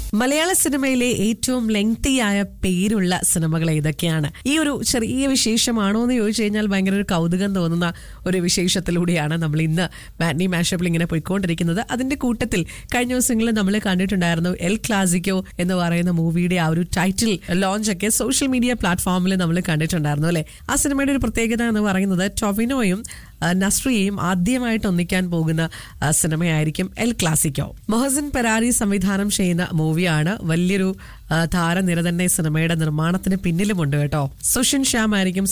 മലയാള സിനിമയിലെ ഏറ്റവും ലെങ്തിയായ പേരുള്ള സിനിമകൾ ഏതൊക്കെയാണ് ഈ ഒരു ചെറിയ വിശേഷമാണോ എന്ന് ചോദിച്ചു കഴിഞ്ഞാൽ ഭയങ്കര ഒരു കൗതുകം തോന്നുന്ന ഒരു വിശേഷത്തിലൂടെയാണ് നമ്മൾ ഇന്ന് മാറ്റ്നി മാഷപ്പിൽ ഇങ്ങനെ പോയിക്കൊണ്ടിരിക്കുന്നത് അതിന്റെ കൂട്ടത്തിൽ കഴിഞ്ഞ ദിവസങ്ങളിൽ നമ്മൾ കണ്ടിട്ടുണ്ടായിരുന്നു എൽ ക്ലാസിക്കോ എന്ന് പറയുന്ന മൂവിയുടെ ആ ഒരു ടൈറ്റിൽ ലോഞ്ച് ഒക്കെ സോഷ്യൽ മീഡിയ പ്ലാറ്റ്ഫോമിൽ നമ്മൾ കണ്ടിട്ടുണ്ടായിരുന്നു അല്ലെ ആ സിനിമയുടെ ഒരു പ്രത്യേകത എന്ന് പറയുന്നത് ടൊവിനോയും ആ, നസ്രിയയും ആദ്യമായിട്ട് ഒന്നിക്കാൻ പോകുന്ന ആ, സിനിമയായിരിക്കും എൽ ക്ലാസിക്കോ മൊഹസിൻ പെരാരി സംവിധാനം ചെയ്യുന്ന മൂവിയാണ് വലിയൊരു ആ, താരനിര തന്നെ ഈ സിനിമയുടെ നിർമ്മാണത്തിന് പിന്നിലുമുണ്ട് കേട്ടോ സുഷിൻ ശ്യാം ആയിരിക്കും